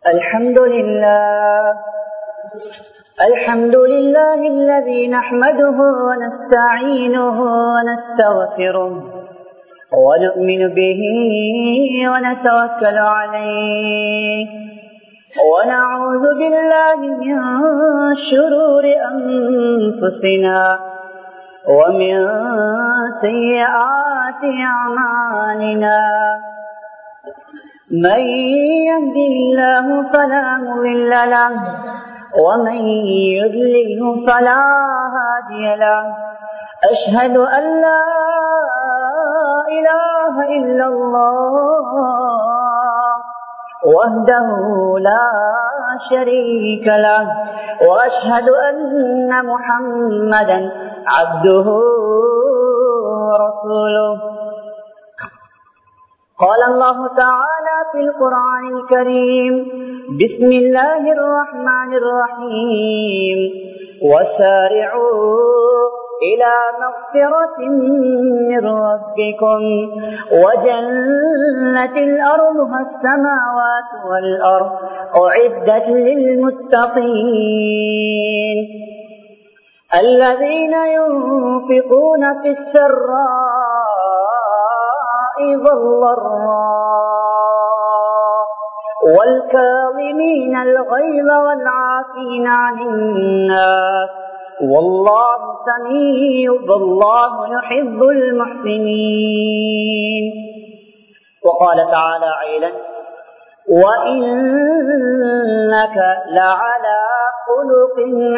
الحمد لله الحمد لله الذي نحمده ونستعينه ونستغفره ونؤمن به ونتوكل عليه ونعوذ بالله من شرور أنفسنا ومن سيئات أعمالنا من يهد الله فلا مضل له ومن يضلله فلا هادي له أشهد أن لا إله إلا الله وحده لا شريك له وأشهد أن محمدا عبده ورسوله قال الله تعالى في القرآن الكريم بسم الله الرحمن الرحيم وسارعوا إلى مغفرة من ربكم وجنة الأرضها السماوات والأرض أعدت للمتقين الذين ينفقون في السراء والضراء والكاظمين الغيظ والعافين عن الناس والله سميع والله يحب المحسنين وقال تعالى عيلا وإنك لعلى خلق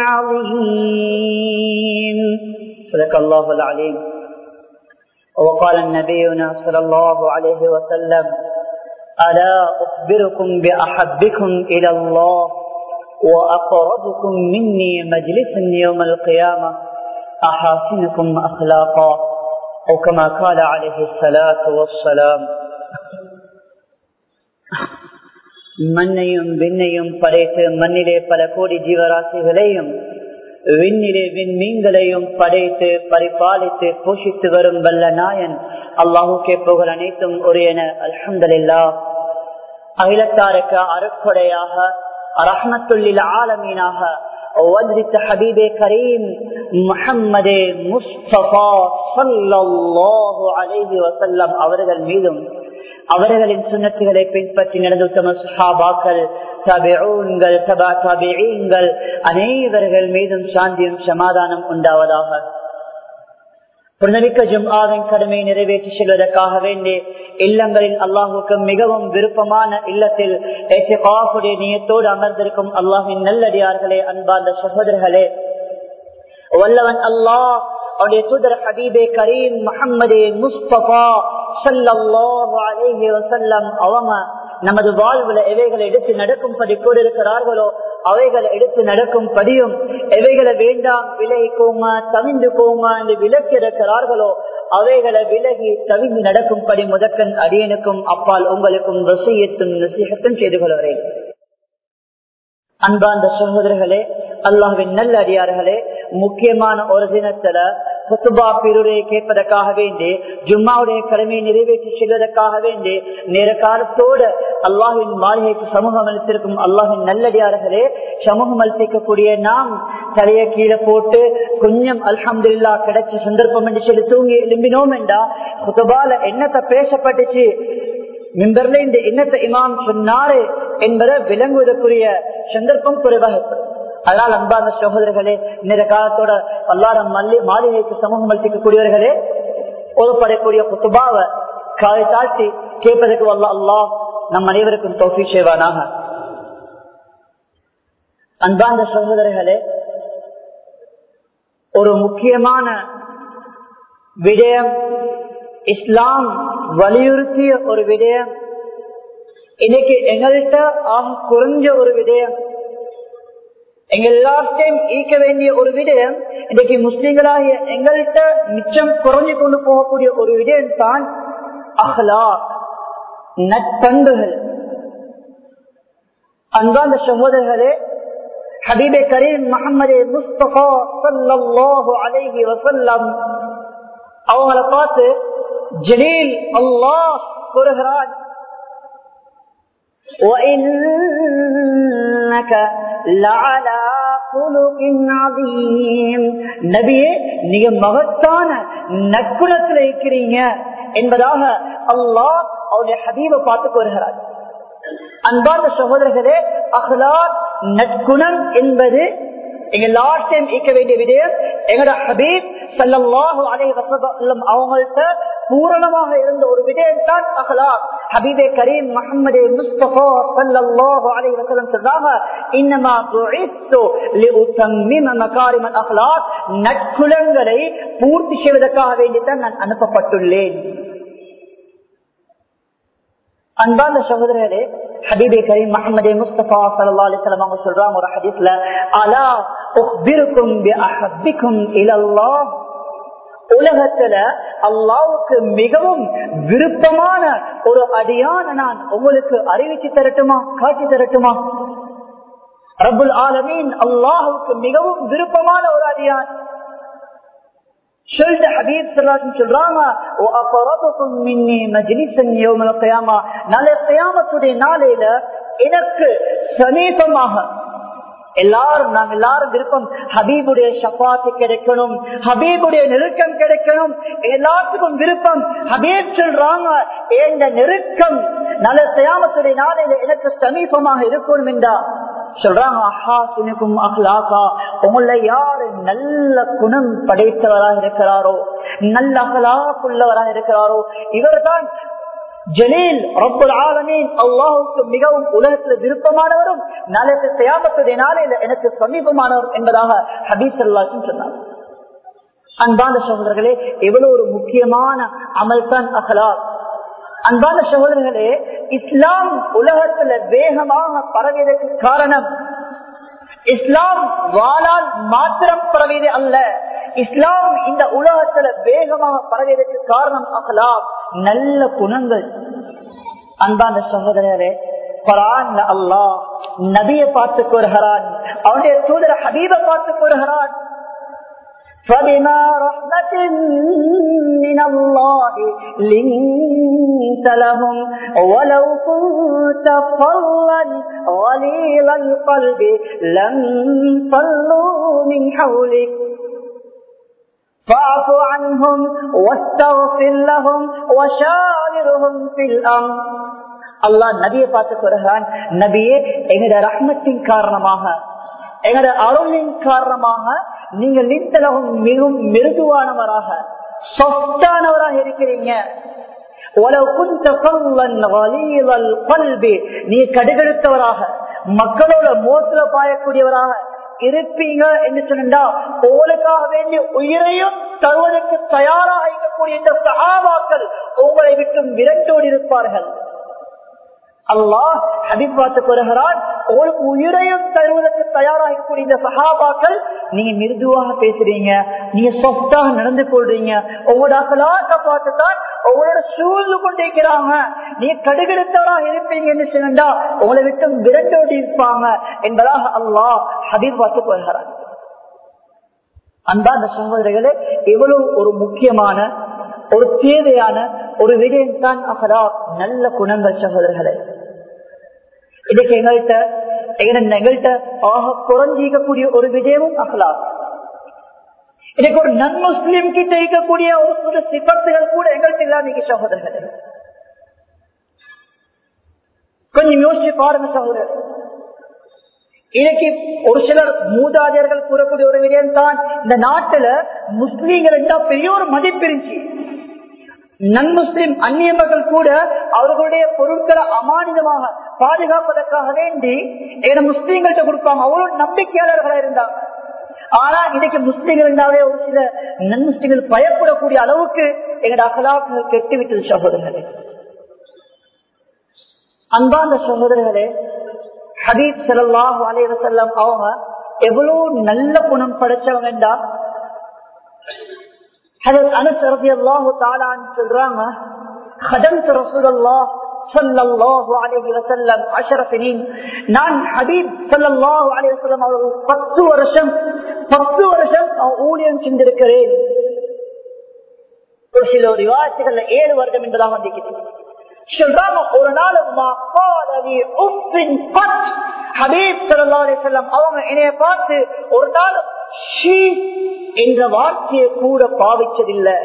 عظيم صدق الله العليم وقال النبينا صلى الله عليه وسلم ألا أخبركم بأحبكم إلى الله وأقربكم مني مجلسا يوم القيامة أحاسنكم أخلاقا أو كما قال عليه الصلاة والسلام மண்ணையும் விண்ணையும் படைத்து மண்ணிலே பல கோடி ஜீவராசிகளையும் விண்ணிலே விண்மீன்களையும் படைத்து பரிபாலித்து போஷித்து வரும் வல்ல நாயன் அல்லாஹுக்கே புகழ் அனைத்தும் உரியன அல்ஹம்துலில்லா அகிலத்தாருக்கு அருட்கொடையாக ரஹ்மத்துல்லில் ஆலமீனாக وجدت حبيبي كريم محمد مصطفى صلى الله عليه وسلم அவர்கள் மீதும் அவர்களின் சுண்ணத்துகளை பின்பற்றி நடந்த உத்தம சுஹாபாக்கள் தபிஊன்கள் தபா தபிஈன்கள் அனைவர்கள் மீதும் சாந்தியும் சமாதானம் உண்டாவதாக புனமிக்க ஜும்ஆவின் கடமையை நிறைவேற்றி செல்வதற்காக வேண்டி இல்லங்களில் அல்லாஹுக்கு மிகவும் விருப்பமான இல்லத்தில் ஏற்றுடைய நியத்தோடு அமர்ந்திருக்கும் அல்லாஹின் நல்லடியார்களே அன்பார்ந்த சகோதரர்களே வல்லவன் அல்லாஹ் அவருடைய தூதர் ஹபீபே கரீம் முகமது முஸ்தபா சல்லாஹு அலேஹி வசல்லம் அவங்க நமது வாழ்வுல எவைகளை எடுத்து நடக்கும்படி கூறியிருக்கிறார்களோ அவைகளை எடுத்து நடக்கும்படியும் எவைகளை வேண்டாம் விலகிக்கோங்க தவிந்து போங்க என்று விலக்கி இருக்கிறார்களோ அவைகளை விலகி தவிந்து நடக்கும்படி முதக்கன் அடியனுக்கும் அப்பால் உங்களுக்கும் வசியத்தும் நசீகத்தும் செய்து கொள்கிறேன் அன்பார்ந்த சகோதரர்களே அல்லாஹின் நல்ல அடியார்களே முக்கியமான ஒரு தினத்துல சொத்துபா பிரிவுரையை கேட்பதற்காக வேண்டி ஜும்மாவுடைய கடமையை நிறைவேற்றி செல்வதற்காக வேண்டி நேர காலத்தோடு அல்லாஹின் மாளிகைக்கு சமூகம் அளித்திருக்கும் அல்லாஹின் நல்லடியார்களே சமூகம் அளித்திருக்கக்கூடிய நாம் தலைய கீழே போட்டு கொஞ்சம் அல்ஹம்துல்லா கிடைச்ச சந்தர்ப்பம் என்று சொல்லி தூங்கி எழும்பினோம் என்றா சுத்தபால என்னத்தை பேசப்பட்டுச்சு மின்பர்ல இந்த எண்ணத்தை இமாம் சொன்னாரு என்பதை விளங்குவதற்குரிய சந்தர்ப்பம் குறைவாக அதனால் அன்பார்ந்த சகோதரர்களே இந்த காலத்தோட பல்லாரம் மல்லி மாளிகைக்கு சமூகம் அளிக்கக்கூடியவர்களே ஓதப்படக்கூடிய குத்துபாவை காலை தாழ்த்தி கேட்பதற்கு வல்ல அல்லாஹ் நம் அனைவருக்கும் தோஃபி செய்வானாக அன்பார்ந்த சகோதரர்களே ஒரு முக்கியமான விடயம் இஸ்லாம் வலியுறுத்திய ஒரு விடயம் இன்னைக்கு எங்கள்கிட்ட ஆக குறைஞ்ச ஒரு விடயம் எங்க எல்லாத்தையும் ஈக்க வேண்டிய ஒரு விடயம் இன்னைக்கு முஸ்லிம்களாகிய எங்கள்கிட்ட மிச்சம் குறைஞ்சு கொண்டு போகக்கூடிய ஒரு விடயம் தான் அஹ்லா நட்பண்புகள் அன்பாந்த சகோதரர்களே ஹபீபே கரீம் முகமது முஸ்தபா சல்லாஹு அலைஹி வசல்லம் அவங்கள பார்த்து ஜலீல் அல்லாஹ் கூறுகிறான் لعلى خلق عظيم நபியே நீங்க மகத்தான நற்குணத்தில் இருக்கிறீங்க என்பதாக அல்லாஹ் அவருடைய ஹபீபை பார்த்து கூறுகிறார் அன்பார்ந்த சகோதரர்களே அஹ்லாத் நற்குணம் என்பது எங்க எல்லாத்தையும் ஈக்க வேண்டிய விடயம் எங்களோட ஹபீப் சல்லாஹூ அலை வசல்லம் அவங்கள்ட்ட பூரணமாக இருந்த ஒரு விடயம் தான் அகலாக் ஹபீபே கரீம் முகமது முஸ்தபா சல்லாஹூ அலை வசல்லம் சொல்றாங்க இன்னமா புஇத்து லிஉத்தம்மிம மகாரிமல் அகலாக் நற்குலங்களை பூர்த்தி செய்வதற்காக வேண்டித்தான் நான் அனுப்பப்பட்டுள்ளேன் அன்பான சகோதரர்களே ஹபீபே கரீம் முகமது முஸ்தபா சல்லா அலிஸ்லாம் அவங்க சொல்றாங்க ஒரு ஹதீஸ்ல அலா உஹ்பிருக்கும் பிஅஹப்பிக்கும் இலல்லாஹ் உலகத்துல அல்லாவுக்கு மிகவும் விருப்பமான ஒரு அடியான நான் உங்களுக்கு அறிவிச்சு தரட்டுமா காட்சி தரட்டுமா ரபுல் ஆலமீன் அல்லாஹுக்கு மிகவும் விருப்பமான ஒரு அடியான் சொல்லிட்டு ஹபீப் சல்லாசன் சொல்றாங்க நாளை கயாமத்துடைய நாளையில எனக்கு சமீபமாக எல்லாரும் நாங்க எல்லாரும் விருப்பம் ஹபீபுடைய ஷபாத்து கிடைக்கணும் ஹபீபுடைய நெருக்கம் கிடைக்கணும் எல்லாத்துக்கும் விருப்பம் ஹபீப் சொல்றாங்க இந்த நெருக்கம் நல்ல தயாமத்துடைய நாளையில எனக்கு சமீபமாக இருக்கணும் என்றா சொல்றாங்க அஹாசினுக்கும் அஹ்லாக்கா உங்களை யாரு நல்ல குணம் படைத்தவராக இருக்கிறாரோ நல்ல அகலாக்குள்ளவராக இருக்கிறாரோ இவர்தான் ஜலீல் ரப்பல் ஆலமீன் அல்லாஹுக்கு மிகவும் உலகத்தில் விருப்பமானவரும் நாளைக்கு தயாமத்துடைய நாளையில் எனக்கு சமீபமானவர் என்பதாக ஹபீஸ் அல்லாஹும் சொன்னார் அன்பான சகோதரர்களே எவ்வளவு ஒரு முக்கியமான அமல் தான் அகலாக் அன்பான சகோதரர்களே இஸ்லாம் உலகத்துல வேகமாக பரவியதற்கு காரணம் இஸ்லாம் வாழால் மாத்திரம் பரவியது அல்ல இஸ்லாம் இந்த உலகத்துல வேகமாக பரவியதற்கு காரணம் அகலாம் நல்ல குணங்கள் அன்பான சகோதரரே குரான் அல்லாஹ் நபியை பார்த்து கூறுகிறான் அவனுடைய தூதர ஹபீபை பார்த்து கூறுகிறான் فبما رحمة من الله لنت لهم ولو كنت فظا غليظ القلب لم صلوا من حولك فاعف عنهم واستغفر لهم وشاورهم في الأمر அல்லாஹ் நபியை பார்த்து கூறுகிறான் நபியே எங்கட ரஹ்மத்தின் காரணமாக எங்கட அருளின் காரணமாக நீங்கள் நித்தலகம் மிகவும் மிருதுவானவராக சொத்தானவராக இருக்கிறீங்க நீ கடுகெடுத்தவராக மக்களோட மோசல பாயக்கூடியவராக இருப்பீங்க என்று சொன்னா உங்களுக்காக வேண்டிய உயிரையும் தருவதற்கு தயாராக இருக்கக்கூடிய இந்த சகாபாக்கள் உங்களை விட்டு விரண்டோடி இருப்பார்கள் அல்லாஹ் ஹபீப் பார்த்து கூறுகிறான் உங்களுக்கு உயிரையும் தருவதற்கு தயாராகக்கூடிய இந்த சகாபாக்கள் நீங்க மிருதுவாக பேசுறீங்க நீங்க சொத்தாக நடந்து கொள்றீங்க உங்களோட அகலாக்க பார்த்துதான் உங்களோட சூழ்ந்து கொண்டிருக்கிறாங்க நீங்க கடுகெடுத்தவராக இருப்பீங்கன்னு சொன்னா உங்களை விட்டு விரண்டோடி இருப்பாங்க என்பதாக அல்லாஹ் ஹபீப் பார்த்து கூறுகிறான் அன்பான சகோதரர்களே எவ்வளவு ஒரு முக்கியமான ஒரு தேவையான ஒரு விடயம் தான் அகலா நல்ல குணங்கள் சகோதரர்களே இதுக்கு எங்கள்கிட்ட எங்கள்கிட்ட ஆக குறைஞ்சிக்கக்கூடிய ஒரு விஜயமும் அகலா இன்னைக்கு ஒரு நன் முஸ்லீம் கிட்ட இருக்கக்கூடிய ஒரு சில சிபத்துகள் கூட எங்கள்கிட்ட இல்லாத சகோதரர்களே கொஞ்சம் யோசிச்சு பாருங்க சகோதரர் இன்னைக்கு ஒரு சிலர் மூதாதையர்கள் கூறக்கூடிய ஒரு விடயம் தான் இந்த நாட்டுல முஸ்லீம்கள் என்றா பெரிய ஒரு மதிப்பிருந்துச்சு நன் முஸ்லிம் அந்நிய மக்கள் கூட அவர்களுடைய பொருட்களை அமானிதமாக பாதுகாப்பதற்காக வேண்டி எங்க முஸ்லீம்கள்ட்ட கொடுப்பாங்க அவ்வளவு நம்பிக்கையாளர்களா இருந்தாங்க ஆனா இன்னைக்கு முஸ்லீம்கள் இருந்தாலே ஒரு சில நன் முஸ்லீம்கள் பயப்படக்கூடிய அளவுக்கு எங்களோட அகலாக்கள் கெட்டு விட்டது சகோதரர்களே அன்பாந்த சகோதரர்களே ஹபீப் சல்லாஹ் அலைவசல்லம் அவங்க எவ்வளவு நல்ல குணம் படைச்சவங்கடா சொல்றாங்க நான் ஹபீப் சல்லாஹ் அலைவசல்லம் அவர்கள் பத்து வருஷம் பத்து வருஷம் ஊழியம் செஞ்சிருக்கிறேன் ஒரு சில விவாதத்துகள்ல ஏழு வருடம் என்பதாக வந்திருக்கிறது சொல்றாங்க ஒரு நாள் ஹபீப் ஸல்லல்லாஹு அலைஹி வஸல்லம் அவங்க என்னைய பார்த்து ஒரு நாள் ஷீ என்ற வார்த்தையை கூட பாவிச்சதில்லை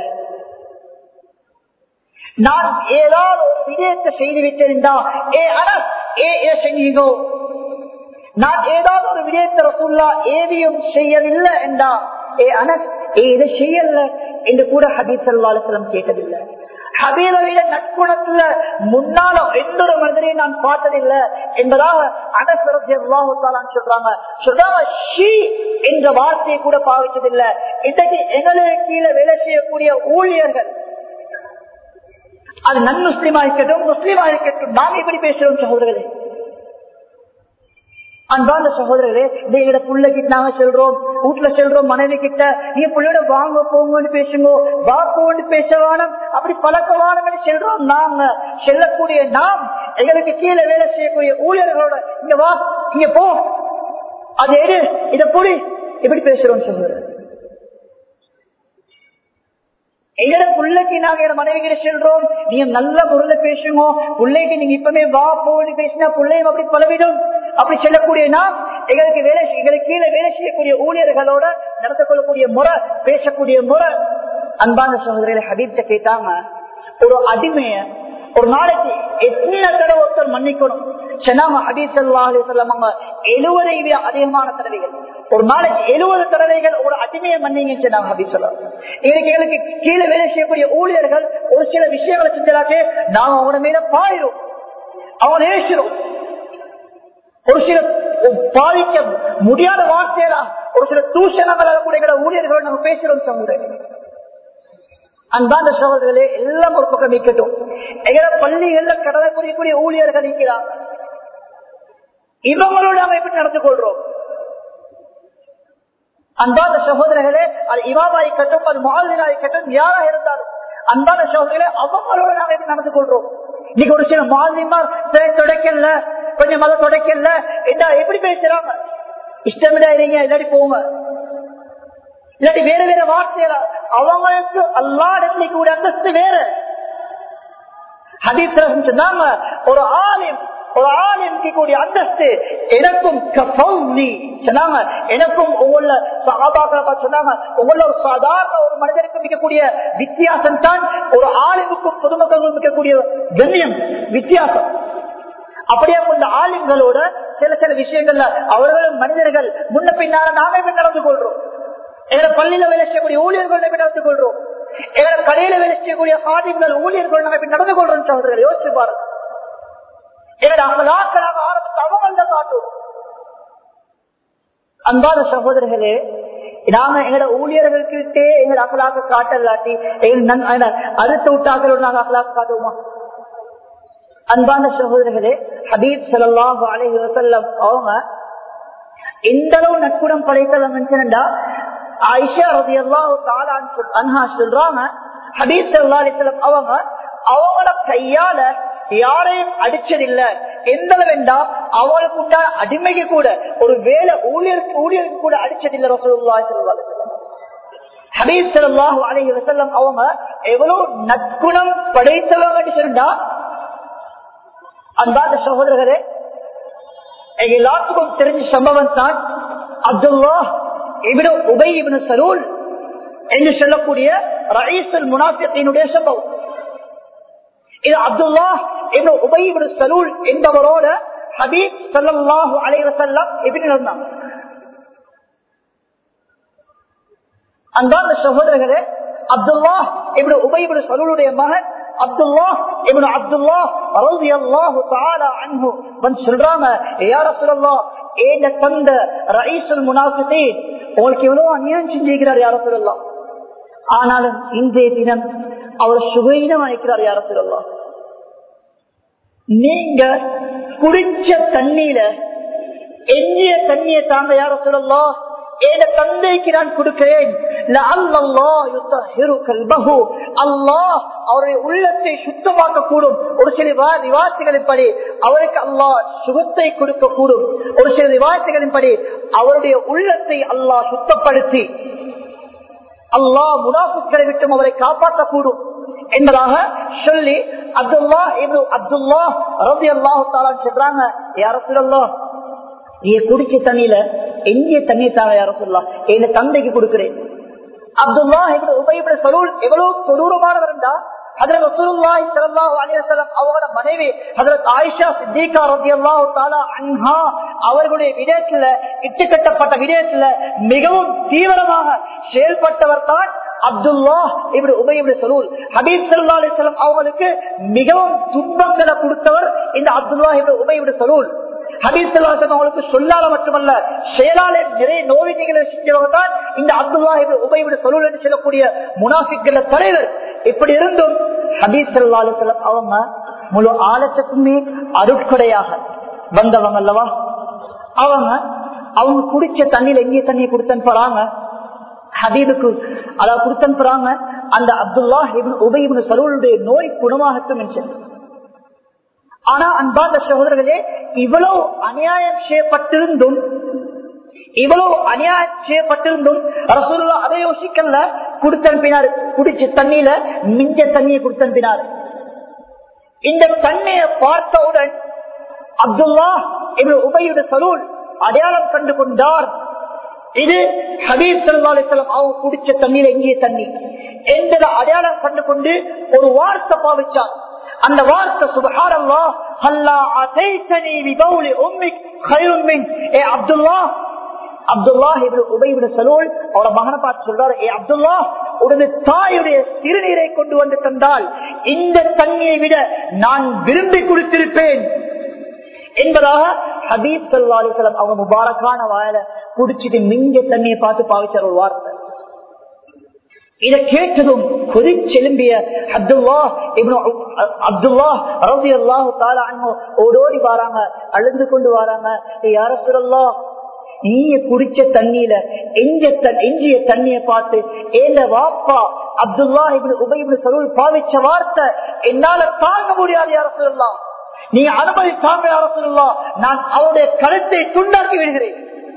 நான் ஏதாவது ஒரு விடயத்தை செய்து விட்டிருந்தா ஏ அனஸ் ஏ ஏ செஞ்சீங்கோ நான் ஏதாவது ஒரு விடயத்தை ரசூல்லா ஏவியும் செய்யவில்லை என்றா ஏ அனஸ் ஏ இதை செய்யல என்று கூட ஹபீப் சல்லா அலுவலம் கேட்டதில்லை ஹபீலவிட நட்புணத்துல முன்னால எந்த ஒரு மனிதரையும் நான் பார்த்ததில்லை என்பதாக அனசரத்தி அல்லாஹாலான்னு சொல்றாங்க சொல்றாங்க ஷீ என்ற வார்த்தையை கூட பாவிச்சதில்லை இன்றைக்கு எங்களுக்கு கீழே வேலை செய்யக்கூடிய ஊழியர்கள் அது நன் முஸ்லீமா இருக்கட்டும் முஸ்லீமா இருக்கட்டும் நாங்க இப்படி பேசுறோம் சகோதரர்களே அன்பான சகோதரர்களே எங்கட பிள்ளைகிட்ட நாங்க செல்றோம் வீட்டுல செல்றோம் மனைவி கிட்ட நீங்க பிள்ளையோட வாங்க போங்கன்னு பேசுங்க வா போன்னு பேசவானம் அப்படி பழக்கவானம் செல்றோம் நாங்க செல்லக்கூடிய நாம் எங்களுக்கு கீழே வேலை செய்யக்கூடிய ஊழியர்களோட இங்க வா இங்க போ அது எடு இத புடி இப்படி பேசுறோம் சொல்லுறேன் எங்கட பிள்ளைக்கு நாங்க எங்க மனைவி கிட்ட செல்றோம் நீங்க நல்ல முறையில பேசுங்க பிள்ளைக்கு நீங்க இப்பவே வா போன்னு பேசினா பிள்ளையும் அப்படி பலவிடும் அப்படி செல்லக்கூடிய நாம் எங்களுக்கு வேலை எங்களுக்கு கீழே வேலை செய்யக்கூடிய ஊழியர்களோட நடந்து கொள்ளக்கூடிய முறை பேசக்கூடிய முறை அன்பான சகோதரர்களை ஹபீப்ட கேட்டாங்க ஒரு அடிமைய ஒரு நாளைக்கு எத்தனை தடவை ஒருத்தர் மன்னிக்கணும் சொன்னாங்க ஹபீப் சல்லா அலி சொல்லாமங்க எழுவதை அதிகமான தடவைகள் ஒரு நாளைக்கு எழுபது தடவைகள் ஒரு அடிமையை மன்னிங்கன்னு சொன்னாங்க ஹபீப் சொல்லா இன்னைக்கு எங்களுக்கு கீழே வேலை செய்யக்கூடிய ஊழியர்கள் ஒரு சில விஷயங்களை செஞ்சாலே நாங்க அவன மேல பாயிரும் அவன் நேசிக்கிறோம் ஒரு சில பாதிக்க முடியாத வார்த்தைகளா ஒரு சில தூஷணங்கள் கூட ஊழியர்களோட நம்ம பேசுறோம் சமூகம் அன்பாந்த சகோதரர்களே எல்லாம் ஒரு பக்கம் நிற்கட்டும் எங்கட பள்ளிகள்ல கடலை புரியக்கூடிய ஊழியர்கள் இருக்கிறாங்க இவங்களோட நம்ம எப்படி நடந்து கொள்றோம் அன்பான சகோதரர்களே அது இவாவா இருக்கட்டும் அது மாதினா இருக்கட்டும் யாரா இருந்தாலும் அன்பான சகோதரர்களே அவங்களோட நாம எப்படி நடந்து கொள்றோம் இன்னைக்கு ஒரு சில மாதிரிமார் தொடக்கல கொஞ்சம் மத தொடக்கல என்ன எப்படி பேசுறாங்க இஷ்டமிடா இருங்க இல்லாடி போங்க இல்லாட்டி வேற வேற வார்த்தையில அவங்களுக்கு அல்லா இடத்துல கூட அந்தஸ்து வேற ஹதீஸ் சொன்னாங்க ஒரு ஆலிம் ஒரு ஆலிம்க்கு கூடிய அந்தஸ்து எனக்கும் சொன்னாங்க எனக்கும் உங்கள சகாபாக்களா சொன்னாங்க உங்கள ஒரு சாதாரண ஒரு மனிதனுக்கு மிக்கக்கூடிய வித்தியாசம் தான் ஒரு ஆலிமுக்கும் பொதுமக்களுக்கும் மிக்கக்கூடிய கண்ணியம் வித்தியாசம் அப்படியே இந்த ஆலிம்களோட சில சில விஷயங்கள்ல அவர்களும் மனிதர்கள் முன்ன பின்னால நாம எப்படி நடந்து கொள்றோம் எங்களை பள்ளியில வேலை செய்யக்கூடிய ஊழியர்கள் எப்படி நடந்து கொள்றோம் எங்களை கடையில வேலை செய்யக்கூடிய ஆதிங்கள் ஊழியர்கள் நம்ம எப்படி நடந்து கொள்றோம் சகோதரர்கள் யோசிச்சு பாருங்க எங்களை அகலாக்களாக ஆரம்பித்து அவங்க காட்டும் அன்பான சகோதரர்களே நாங்க எங்களோட ஊழியர்களுக்கிட்டே எங்களை அகலாக்க காட்டலாட்டி அடுத்த விட்டாக்களோட நாங்க அகலாக்க காட்டுவோமா அன்பான சகோதரர்களே ஹபீப் சல்லாஹ் அலஹி வசல்லம் அவங்க எந்த அளவு நட்புடம் படைத்தவங்கடா ஐஷா ரதி அல்லாஹ் சொல்றாங்க ஹபீப் சல்லா அலிஸ்லம் அவங்க அவங்களோட கையால யாரையும் அடிச்சதில்ல எந்த அளவெண்டா அவளுக்கு உண்டா அடிமைக்கு கூட ஒரு வேலை ஊழியருக்கு ஊழியருக்கு கூட அடிச்சதில்லை ரசூல்லா சொல்லுவாங்க ஹபீப் சல்லாஹூ அலஹி வசல்லம் அவங்க எவ்வளவு நற்குணம் படைத்தவங்க சொன்னா அன்பாத சகோதரர்களே எல்லாத்துக்கும் தெரிஞ்ச சம்பவம் தான் அப்துல்லா இவிட உபை இவனு சரூல் என்று சொல்லக்கூடிய ரயீசுல் முனாபியத்தினுடைய சம்பவம் இது அப்துல்லா இவனு உபை இவனு சரூல் என்பவரோட ஹபீப் சல்லாஹு அலைவசல்லாம் எப்படி நடந்தாங்க அன்பான சகோதரர்களே அப்துல்லா இப்படி உபயபுடு சலூலுடைய மகன் அப்துல்லா இவனு அப்துல்லா ரவி அல்லாஹு தாலா அன்பு வந்து சொல்றாங்க யார சொல்லலாம் ஏங்க தந்த ரயீசுல் முனாஃபிதே உங்களுக்கு எவ்வளவு அநியாயம் செஞ்சிருக்கிறார் யார சொல்லலாம் ஆனாலும் இன்றைய தினம் அவர் சுகையினம் அழைக்கிறார் யார சொல்லலாம் நீங்க குடிச்ச தண்ணீர எஞ்சிய தண்ணியை தாங்க யார சொல்லலாம் என் தந்தைக்கு நான் கொடுக்கிறேன் அல்லாஹ் அவருடைய உள்ளத்தை சுத்தமாக்க கூடும் ஒரு சில விவாசங்களின் படி அவருக்கு அல்லாஹ் சுகத்தை கொடுக்க கூடும் ஒரு சில விவாசங்களின் படி அவருடைய உள்ளத்தை அல்லாஹ் சுத்தப்படுத்தி அல்லாஹ் முனாஃபிக்களை விட்டும் அவரை காப்பாற்றக்கூடும் என்பதாக சொல்லி அப்துல்லா இப்னு அப்துல்லா ரவி அல்லாஹு தாலா சொல்றாங்க யார சொல்லலாம் நீ குடிச்ச தண்ணியில எஞ்சிய தண்ணீர் தாங்க யார சொல்லலாம் என் தந்தைக்கு கொடுக்கிறேன் அப்துல்லா உபயோக சலூல் எவ்வளவு கொடூரமானவர் என்றா ஹதரத் ரசூலுல்லாஹி ஸல்லல்லாஹு அலைஹி வஸல்லம் அவங்களோட மனைவி ஹதரத் ஆயிஷா சித்திகா ரலியல்லாஹு தஆலா அன்ஹா அவர்களுடைய விடயத்துல இட்டுக்கட்டப்பட்ட விடயத்துல மிகவும் தீவிரமாக செயல்பட்டவர் தான் அப்துல்லா இப்படி உபயோக சலூல் ஹபீப் ஸல்லல்லாஹு அலைஹி வஸல்லம் அவங்களுக்கு மிகவும் துன்பங்களை கொடுத்தவர் இந்த அப்துல்லா இப்படி உபயோக சலூல் ஹபீப் ஸல்லல்லாஹு அவங்களுக்கு சொல்லால மட்டுமல்ல செயலாலே நிறைய நோவினைகளை செஞ்சவங்க தான் இந்த அப்துல்லா உபயோக சலூல் என்று சொல்லக்கூடிய முனாஃபிக்கள தலைவர் இப்படி இருந்தும் ஹபீப் ஸல்லல்லாஹு அலைஹி வஸல்லம் அவங்க முழு ஆலத்துக்குமே அருட்கொடையாக வந்தவங்க அல்லவா அவங்க அவங்க குடிச்ச தண்ணியில எங்கே தண்ணியை கொடுத்தன் போறாங்க ஹபீபுக்கு அதாவது கொடுத்தன் போறாங்க அந்த அப்துல்லா உபயோக சலூலுடைய நோய் குணமாகட்டும் என்று ஆனா அன்பார்ந்த சகோதரர்களே இவ்வளவு அநியாயம் செய்யப்பட்டிருந்தும் இவ்வளவு அநியாயம் செய்யப்பட்டிருந்தும் ரசூல்லா அதை யோசிக்கல கொடுத்தனுப்பினார் குடிச்ச தண்ணியில மிஞ்ச தண்ணியை கொடுத்தனுப்பினார் இந்த தண்ணியை பார்த்தவுடன் அப்துல்லா இவர் உபயுட சலூல் அடையாளம் கண்டு கொண்டார் இது ஹபீப் சல்லா அலிஸ்லாம் அவங்க குடிச்ச தண்ணியில எங்கே தண்ணி என்பதை அடையாளம் கண்டு கொண்டு ஒரு வார்த்தை பாவிச்சார் அந்த வார்த்தை சுபஹாரல்லா ஹல்லா அதைத்தனி விபௌலி உம்மிக் கைரும் மின் ஏ அப்துல்லா அப்துல்லா இவரு உபயோக சலூல் அவரோட மகனை பார்த்து சொல்றாரு ஏ அப்துல்லா உடனே தாயுடைய சிறுநீரை கொண்டு வந்து தந்தால் இந்த தண்ணியை விட நான் விரும்பி கொடுத்திருப்பேன் என்பதாக ஹபீப் சல்லா அலிஸ்லாம் அவங்க முபாரக்கான வாயில குடிச்சிட்டு மிஞ்ச தண்ணியை பார்த்து பாவிச்சார் ஒரு வார்த்தை இதை கேட்டதும் கொதிச்செலும்பிய அப்துல்லா அப்துல்லா ரவி அல்லாஹு தாலா ஓடோடி வராங்க அழுந்து கொண்டு வராங்க யார சொல்லா நீங்க குடிச்ச தண்ணியில எஞ்சிய எஞ்சிய தண்ணிய பார்த்து ஏந்த வாப்பா அப்துல்லா இப்படி உபயோக சருள் பாவிச்ச வார்த்தை என்னால தாங்க முடியாது யார சொல்லலாம் நீங்க அனுமதி தாங்க யார சொல்லலாம் நான் அவருடைய கருத்தை துண்டாக்கி விடுகிறேன்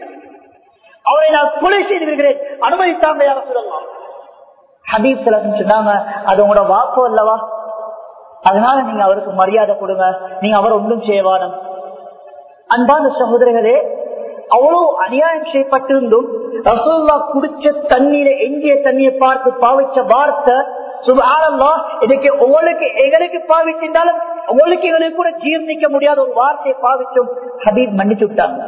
அவரை நான் கொலை செய்து விடுகிறேன் அனுமதி தாங்க யார சொல்லலாம் ஹபீப் சலம் சொன்னாங்க அது உங்களோட வாக்கு அல்லவா அதனால நீங்க அவருக்கு மரியாதை கொடுங்க நீங்க அவர் ஒன்றும் செய்வானம் அன்பான சகோதரர்களே அவ்வளவு அநியாயம் செய்யப்பட்டிருந்தும் ரசோல்லா குடிச்ச தண்ணீர எஞ்சிய தண்ணியை பார்த்து பாவிச்ச வார்த்தை சுபாரல்லா இதுக்கு உங்களுக்கு எங்களுக்கு பாவிச்சிருந்தாலும் உங்களுக்கு எங்களுக்கு கூட ஜீர்ணிக்க முடியாத ஒரு வார்த்தையை பாவிச்சும் ஹபீப் மன்னிச்சு விட்டாங்க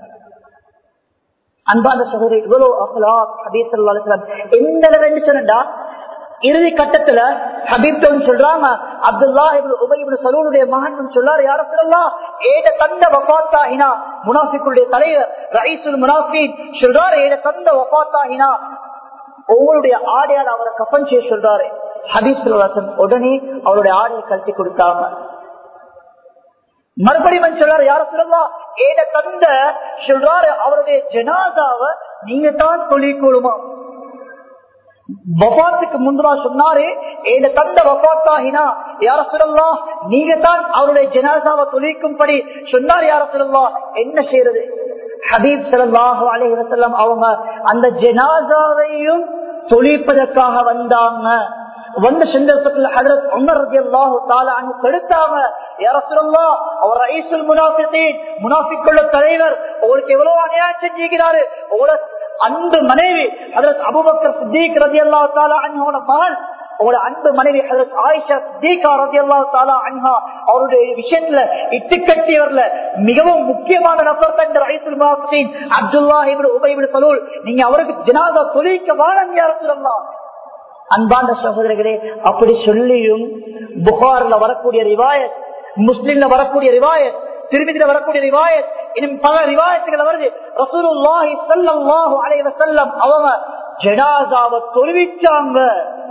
அன்பான சகோதரி இவ்வளவு அஹ்லாக் ஹபீப் சல்லாஹ் எந்த அளவு சொன்னா இறுதி கட்டத்துல ஹபீப் சொல்றாங்க அப்துல்லா உபயிபு சலூனுடைய மகன் சொல்றாரு யார சொல்லலாம் ஏத தந்த வபாத்தாகினா முனாஃபிக்குடைய தலைவர் ரைசுல் முனாஃபின் சொல்றாரு ஏத தந்த வபாத்தாகினா உங்களுடைய ஆடையால் அவரை கப்பன் செய்ய சொல்றாரு ஹபீப் சல்லாசன் உடனே அவருடைய ஆடையை கழட்டி கொடுத்தாங்க மறுபடியும் சொல்றாரு யார சொல்லலாம் ஏத தந்த சொல்றாரு அவருடைய ஜனாதாவை நீங்க தான் தொழிற்கொள்ளுமா வபாத்துக்கு முன்பா சொன்னாரு ஏத தந்த வபாத்தாகினா யார சொல்லலாம் நீங்க தான் அவருடைய ஜனாதாவை தொழிக்கும்படி சொன்னார் யார சொல்லலாம் என்ன செய்யறது ஹபீப் சல்லாஹு அலஹி வசல்லம் அவங்க அந்த ஜனாதாவையும் தொழிப்பதற்காக வந்தாங்க வந்த சந்தர்ப்பத்தில் ஹதரத் உமர் ரலியல்லாஹு தஆலா அன்ஹு தடுத்தாங்க யா ரசூலல்லாஹ் அவர் ரைசுல் முனாஃபிகீன் முனாஃபிக்குள்ள தலைவர் உங்களுக்கு எவ்வளவு அநியாயம் செஞ்சிருக்கிறாரு உங்களோட அன்பு மனைவி ஹதரத் அபூபக்கர் சித்திக் ரலியல்லாஹு தஆலா அன்ஹுவோட மகள் உங்களோட அன்பு மனைவி ஹதரத் ஆயிஷா சித்திகா ரலியல்லாஹு தஆலா அன்ஹா அவருடைய விஷயத்துல இட்டுக்கட்டியவர்ல மிகவும் முக்கியமான நபர் தான் இந்த ரைசுல் முனாஃபிகீன் அப்துல்லாஹ் இப்னு உபை இப்னு சலூல் நீங்க அவருக்கு ஜனாதா தொழிக்க வாழம் யா ரசூலல்லாஹ் அன்பாண்ட சகோதரர்களே அப்படி சொல்லியும் புகார்ல வரக்கூடிய ரிவாயத் முஸ்லிம்ல வரக்கூடிய ரிவாயத் திருமதியில வரக்கூடிய ரிவாயத் இன்னும் பல ரிவாயத்துகள் வருது ரசூலுல்லாஹி ஸல்லல்லாஹு அலைஹி வஸல்லம் அவங்க ஜனாசாவை தொழுவிச்சாங்க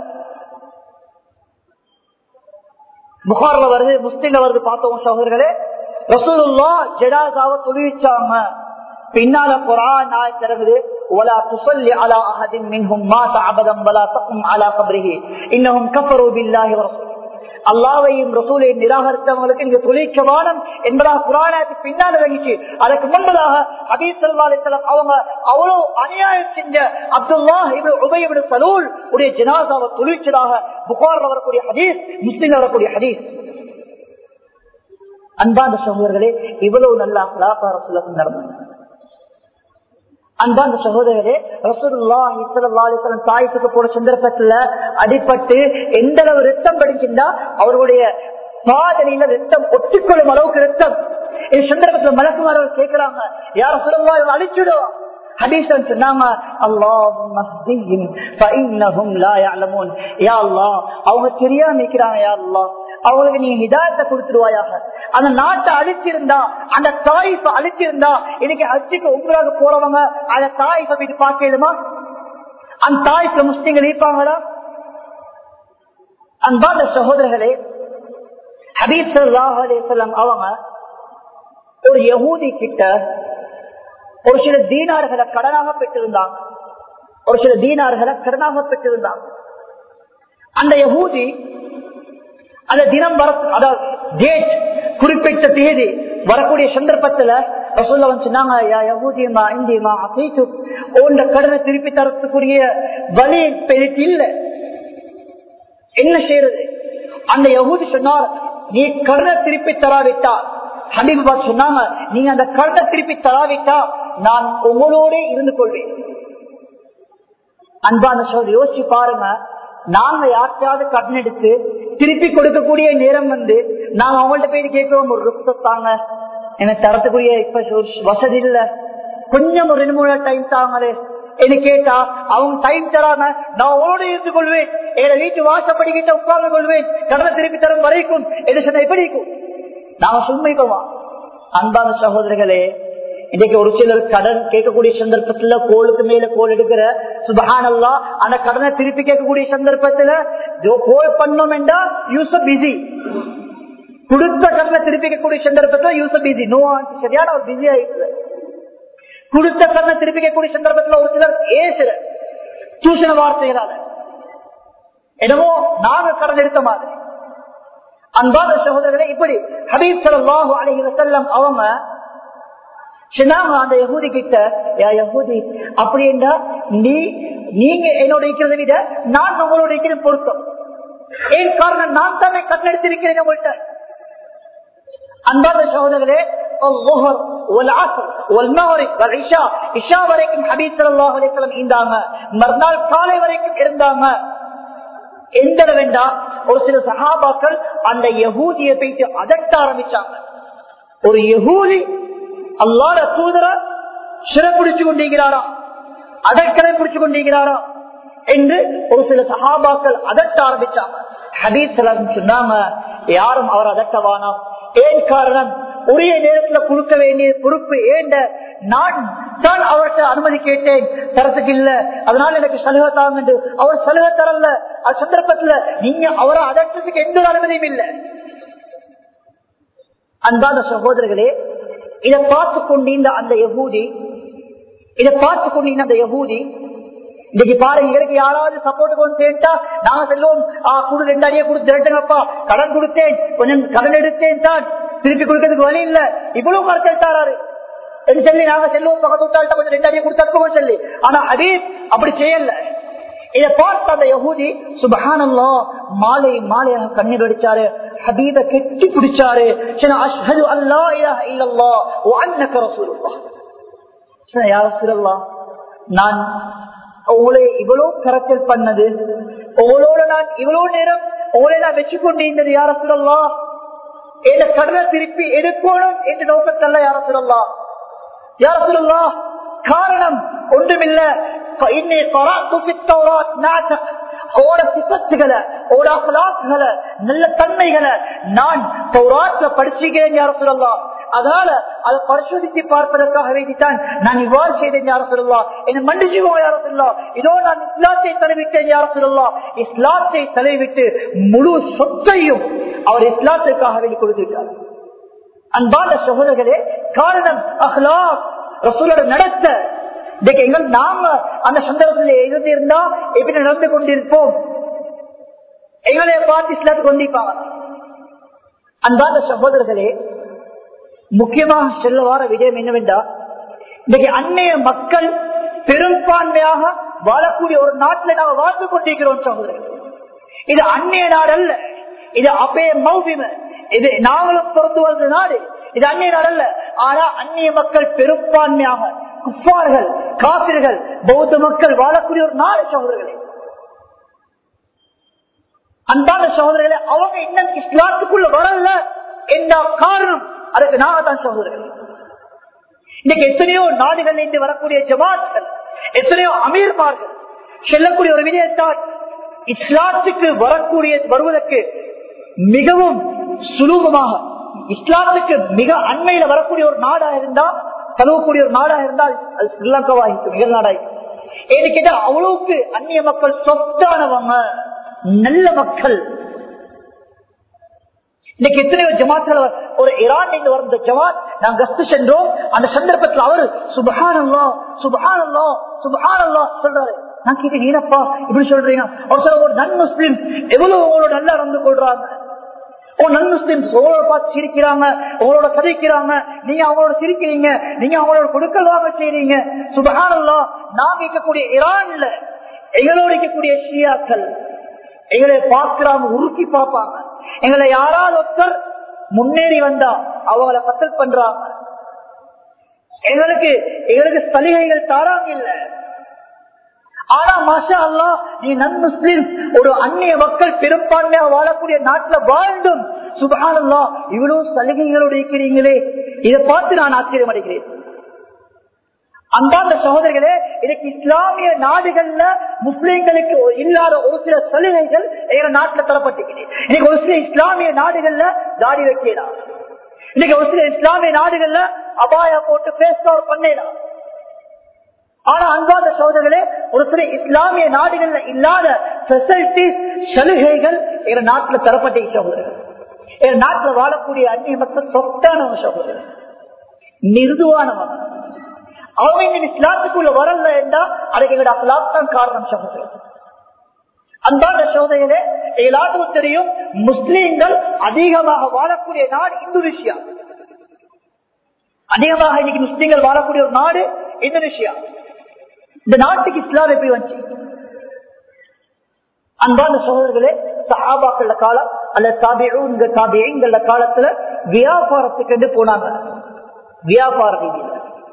புகார்ல வருது முஸ்லிம்ல வருது பார்த்தோம் சகோதரர்களே ரசூலுல்லா ஜனாசாவை தொழுவிச்சாங்க பின்னால குரான் ஆயத் இறங்குது ولا تصلي على احد منهم مات ابدا ولا تقم على قبره انهم كفروا بالله ورسوله அல்லாவையும் ரசூலையும் நிராகரித்தவங்களுக்கு நீங்க தொழிற்க வானம் என்பதாக குரானத்துக்கு பின்னால் இறங்கிச்சு அதுக்கு முன்பதாக அபீஸ் சல்லாசலம் அவங்க அவ்வளவு அநியாயம் செஞ்ச அப்துல்லா உபயவிட சலூல் உடைய ஜனாசாவை தொழிற்சதாக புகார்ல வரக்கூடிய ஹதீஸ் முஸ்லீம்ல வரக்கூடிய ஹதீஸ் அன்பாந்த சகோதரர்களே இவ்வளவு நல்ல அகலாக்கா ரசூலுல்லாஹி நடந்தாங்க அன்பாந்த சகோதரரே ரசூலுல்லாஹி ஸல்லல்லாஹு அலைஹி வஸல்லம் தாய்ப்புக்கு போன சந்தர்ப்பத்துல அடிபட்டு எந்த அளவு ரத்தம் படிச்சிருந்தா அவருடைய பாதனையில ரத்தம் ஒட்டிக்கொள்ளும் அளவுக்கு ரத்தம் இந்த சந்தர்ப்பத்துல மலக்குமாரவர் கேட்கிறாங்க யார சொல்லுவா இவன் அழிச்சுடுவோம் ஹதீசன் சொன்னாங்க அல்லாஹும்ம ஹ்திஹிம் ஃபஇன்னஹும் லா யஅலமூன் யா அல்லாஹ் அவங்க தெரியாம நிக்கிறாங்க யா அல்லாஹ் அவங்களுக்கு நீ ஹிதாயத்தை கொடுத்துருவாயாக அந்த நாட்டை அழிச்சிருந்தா அந்த தாயிப்பை அழிச்சிருந்தா இன்னைக்கு ஹஜ்ஜுக்கு உங்களாக போறவங்க அந்த தாயிப்பை போய் பார்க்கலுமா அந்த தாய்க்கு முஸ்லிம்கள் இருப்பாங்களா அன்பாத சகோதரர்களே ஹபீப் ஸல்லல்லாஹு அலைஹி வஸல்லம் அவங்க ஒரு யஹூதி கிட்ட ஒரு சில தீனார்களை கடனாக பெற்றிருந்தாங்க ஒரு சில தீனார்களை கடனாக பெற்றிருந்தாங்க அந்த யஹூதி அந்த தினம் வர அதாவது டேட் குறிப்பிட்ட தேதி வரக்கூடிய சந்தர்ப்பத்துல ரசூல்லவன் சொன்னாங்க யா யஹூதியமா இந்தியமா அசைத்து உண்ட கடனை திருப்பி தரத்துக்குரிய வழி பெருட்டு இல்ல என்ன செய்யறது அந்த யகூதி சொன்னார் நீ கடனை திருப்பி தராவிட்டா ஹபீபா சொன்னாங்க நீங்க அந்த கடனை திருப்பி தராவிட்டா நான் உங்களோட இருந்து கொள்வேன் அன்பான சோதரி யோசிச்சு பாருங்க நாங்க யார்கிட்டயாவது கடன் எடுத்து திருப்பி கொடுக்கக்கூடிய நேரம் வந்து நாங்க அவங்கள்ட்ட போய் கேட்கிறோம் ஒரு ருப்தாங்க எனக்கு தரத்துக்குரிய இப்ப வசதி இல்ல கொஞ்சம் ஒரு ரெண்டு மூணு டைம் தாங்களே என்ன கேட்டா அவங்க டைம் தராம நான் உங்களோட இருந்து கொள்வேன் எங்க வீட்டு வாசப்படிக்கிட்ட உட்கார்ந்து கொள்வேன் கடனை திருப்பி தரும் வரைக்கும் என்ன சொன்ன எப்படி இருக்கும் நாங்க சும்மைக்குமா அன்பான சகோதரர்களே இன்னைக்கு ஒரு சிலர் கடன் கேட்கக்கூடிய சந்தர்ப்பத்துல கோளுக்கு மேல கோல் எடுக்கிற சுபஹானல்லா அந்த கடனை திருப்பி கேட்கக்கூடிய சந்தர்ப்பத்துல கோல் பண்ணோம் என்றா யூஸ் பிஸி கொடுத்த கடனை திருப்பி கேட்கக்கூடிய சந்தர்ப்பத்துல யூஸ் பிஸி நோ சரியான ஒரு பிஸி ஆயிடுது கொடுத்த கடனை திருப்பி கேட்கக்கூடிய சந்தர்ப்பத்துல ஒரு சிலர் ஏசுற சூசன வார்த்தைகளால என்னமோ நாங்க கடன் எடுத்த மாதிரி அன்பாத சகோதரர்களே இப்படி ஹபீப் சல்லாஹூ அலஹி வசல்லம் அவங்க சொன்னாங்க அந்த யகூதி கிட்ட யா யகூதி அப்படின்னா நீ நீங்க என்னோட இருக்கிறத விட நான் உங்களோட இருக்கிற பொருத்தம் ஏன் காரணம் நான் தானே கண்ணெடுத்திருக்கிறேன் உங்கள்கிட்ட அன்பாத சகோதரர்களே மறுநாள் காலை வரைக்கும் இருந்தாங்க எந்த வேண்டாம் ஒரு சில சகாபாக்கள் அந்த யகூதியை போயிட்டு அதட்ட ஆரம்பிச்சாங்க ஒரு யகூதி அல்லாத தூதர சிறப்பிடிச்சு கொண்டிருக்கிறாரா அதற்கனை பிடிச்சு கொண்டிருக்கிறாரா என்று ஒரு சில சகாபாக்கள் அதட்ட ஆரம்பிச்சாங்க ஹபீஸ் சொன்னாங்க யாரும் அவர் அதட்டவானா ஏன் காரணம் உரிய நேரத்துல கொடுக்க வேண்டிய பொறுப்பு ஏண்ட நான் தான் அவர்கிட்ட அனுமதி கேட்டேன் தரத்துக்கு இல்ல அதனால எனக்கு சலுகை தாங்க அவர் சலுகை தரல அது சந்தர்ப்பத்துல நீங்க அவரை அதட்டத்துக்கு எந்த அனுமதியும் இல்லை அன்பான சகோதரர்களே இதை பார்த்து கொண்டிருந்த அந்த யகூதி இதை பார்த்து கொண்டிருந்த அந்த யகூதி இன்னைக்கு பாருங்க எங்களுக்கு யாராவது சப்போர்ட்டுக்கு வந்து சேர்த்தா நாங்க செல்வோம் குடு ரெண்டு அடியை கொடுத்து திரட்டுங்கப்பா கடன் கொடுத்தேன் கொஞ்சம் கடன் எடுத்தேன் தான் திருப்பி கொடுக்கறதுக்கு வழி இல்ல இவ்வளவு மரத்தில் தாராரு என்று சொல்லி நாங்க செல்வோம் பக்கத்து விட்டால்ட்ட கொஞ்சம் ரெண்டு அடியை கொடுத்தா சொல்லி ஆனா அதே அப்படி செய்யல இதை பார்த்த அந்த யகூதி சுபஹானல்லா மாலை மாலையாக கண்ணீர் அடிச்சாரு ஹபீப கெட்டி பிடிச்சாரு அஷ்ஹது அல்லா இலாஹ இல்லல்லாஹ் வ அன்னக ரசூலுல்லாஹ் யா ரசூலுல்லாஹ் நான் உங்களை இவ்வளவு கரத்தில் பண்ணது உங்களோட நான் இவ்வளவு நேரம் உங்களை நான் வச்சு கொண்டிருந்தது யார சொல்லலாம் என் கடனை திருப்பி எடுக்கணும் என்று நோக்கத்தல்ல யார சொல்லலாம் யார சொல்லலாம் காரணம் ஒன்றுமில்ல இன்னை ஓட சிப்பத்துகளை ஓட அகலாக்குகளை நல்ல தன்மைகளை நான் பௌராட்ல படிச்சுக்கிறேன் யார சொல்லலாம் அதனால அதை பரிசோதித்து பார்ப்பதற்காக வேண்டித்தான் நான் இவ்வாறு செய்தேன் யார சொல்லலாம் என்ன மன்னிச்சுக்கோங்க யார சொல்லலாம் இதோ நான் இஸ்லாத்தை தலைவிட்டேன் யார சொல்லலாம் இஸ்லாத்தை தலைவிட்டு முழு சொத்தையும் அவர் இஸ்லாத்திற்காக வேண்டி கொடுத்திருக்கார் அன்பான சகோதரர்களே காரணம் அஹ்லா ரசூலோட நடத்த இன்னைக்கு எங்கள் நாம அந்த சந்தர்ப்பத்தில் இருந்திருந்தா எப்படி நடந்து கொண்டிருப்போம் எங்களை பார்த்து இஸ்லாத்துக்கு கொண்டிருப்பாங்க அன்பான சகோதரர்களே முக்கியமாக செல்ல வார விடயம் என்னவென்றா இன்னைக்கு அன்னைய மக்கள் பெரும்பான்மையாக வாழக்கூடிய ஒரு நாட்டில் நாங்கள் வாழ்ந்து கொண்டிருக்கிறோம் சகோதரர்கள் இது அந்நிய நாடு அல்ல இது அப்பே மௌபிம இது நாங்களும் பிறந்து வந்த நாடு இது அந்நிய நாடு அல்ல ஆனா அந்நிய மக்கள் பெரும்பான்மையாக குப்பார்கள் காப்பிர்கள் பௌத்த மக்கள் வாழக்கூடிய ஒரு நாடு சகோதரர்களே அன்பான சகோதரர்களே அவங்க இன்னும் இஸ்லாத்துக்குள்ள வரல என்ற காரணம் அதுக்கு நாங்க தான் சகோதரர்கள் இன்னைக்கு எத்தனையோ நாடுகள் இருந்து வரக்கூடிய ஜமாத்கள் எத்தனையோ அமீர்மார்கள் செல்லக்கூடிய ஒரு விடயத்தால் இஸ்லாத்துக்கு வரக்கூடிய வருவதற்கு மிகவும் சுலூகமாக இஸ்லாத்துக்கு மிக அண்மையில வரக்கூடிய ஒரு நாடா இருந்தா தழுவக்கூடிய ஒரு நாடா இருந்தால் அது ஸ்ரீலங்காவாயிருக்கு மிக நாடாயிருக்கு ஏன்னு கேட்டா அவ்வளவுக்கு அந்நிய மக்கள் சொத்தானவங்க நல்ல மக்கள் இன்னைக்கு எத்தனையோ ஜமாத்கள் ஒரு ஈரான் இருந்து வந்த ஜமாத் நாங்க கஸ்து சென்றோம் அந்த சந்தர்ப்பத்தில் அவரு சுபஹானல்லா சுபஹானல்லா சுபஹானல்லா சொல்றாரு நான் கேட்டேன் நீனப்பா இப்படி சொல்றீங்க அவர் சொல்ல ஒரு நன் முஸ்லிம் எவ்வளவு உங்களோட நல்லா நடந்து கொள்றாங்க ஓ நன் முஸ்லிம் உங்களோட பார்த்து சிரிக்கிறாங்க உங்களோட கதைக்கிறாங்க நீங்க அவங்களோட சிரிக்கிறீங்க நீங்க அவங்களோட கொடுக்கல் வாங்க செய்றீங்க சுபஹானல்லா நாங்க இருக்கக்கூடிய ஈரான்ல எங்களோட இருக்கக்கூடிய ஷியாக்கள் எங்களை பார்க்கிறாங்க உருக்கி பார்ப்பாங்க எங்களை யாராவது ஒருத்தர் முன்னேறி வந்தா அவங்கள கத்தல் பண்றாங்க எங்களுக்கு எங்களுக்கு சலுகைகள் தாராங்க இல்ல ஆனா மாஷா அல்லா நீ நன் முஸ்லிம் ஒரு அந்நிய மக்கள் பெரும்பான்மையா வாழக்கூடிய நாட்டுல வாழ்ந்தும் சுபஹானல்லா இவ்வளவு சலுகைகளோடு இருக்கிறீங்களே இதை பார்த்து நான் ஆச்சரியம் அடைகிறேன் அந்தாந்த சகோதரர்களே இன்னைக்கு இஸ்லாமிய நாடுகள்ல முஸ்லிம்களுக்கு இல்லாத ஒரு சில சலுகைகள் எங்க நாட்டுல தரப்பட்டிருக்கிறது இன்னைக்கு ஒரு சில இஸ்லாமிய நாடுகள்ல தாடி வைக்கலாம் இன்னைக்கு ஒரு சில இஸ்லாமிய நாடுகள்ல அபாயா போட்டு பேஸ்டவர் பண்ணலாம் ஆனா அன்பாத சோதர்களே ஒரு சில இஸ்லாமிய நாடுகள்ல இல்லாத பெசிலிட்டிஸ் சலுகைகள் எங்க நாட்டுல தரப்பட்ட சகோதரர்கள் எங்க நாட்டுல வாழக்கூடிய அந்நிய மக்கள் சொத்தானவங்க சகோதரர்கள் மிருதுவானவங்க அவங்க இந்த இஸ்லாத்துக்குள்ள வரல என்றா அதுக்கு எங்களோட அகலாக் தான் காரணம் சகோதரர் அன்பான சோதனையிலே எல்லாத்துக்கும் தெரியும் முஸ்லீம்கள் அதிகமாக வாழக்கூடிய நாடு இந்தோனேஷியா அதிகமாக இன்னைக்கு முஸ்லீம்கள் வாழக்கூடிய ஒரு நாடு இந்தோனேஷியா இந்த நாட்டுக்கு இஸ்லாம் எப்படி வந்துச்சு அன்பான சகோதரர்களே சஹாபாக்கள காலம் அல்ல தாபிய தாபியங்கள காலத்துல வியாபாரத்துக்கு என்று போனாங்க வியாபார ரீதியில்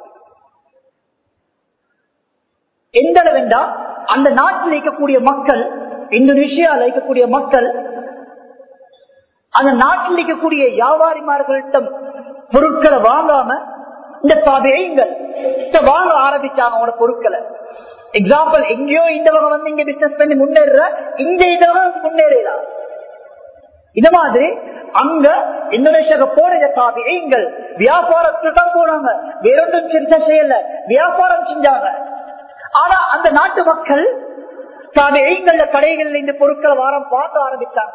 எந்த அளவென்றா அந்த நாட்டில் இருக்கக்கூடிய மக்கள் இந்தோனேஷியாவில் இருக்கக்கூடிய மக்கள் அந்த நாட்டில் இருக்கக்கூடிய வியாபாரிமார்களிடம் பொருட்களை வாங்காம இந்த தாபியங்கள் வாங்க ஆரம்பிச்சாங்க அவங்களோட பொருட்களை எக்ஸாம்பிள் எங்கேயோ இந்த வகை வந்து இங்க பிசினஸ் பண்ணி முன்னேற இங்க இந்த வகை முன்னேறலாம் இது மாதிரி அங்க இந்தோனேஷியாவுக்கு போன இந்த தாபியங்கள் வியாபாரத்துக்கு தான் போனாங்க வேறொன்றும் சின்ன செய்யல வியாபாரம் செஞ்சாங்க ஆனா அந்த நாட்டு மக்கள் தாபியங்கள கடைகள்ல இந்த பொருட்களை வாரம் பார்க்க ஆரம்பித்தாங்க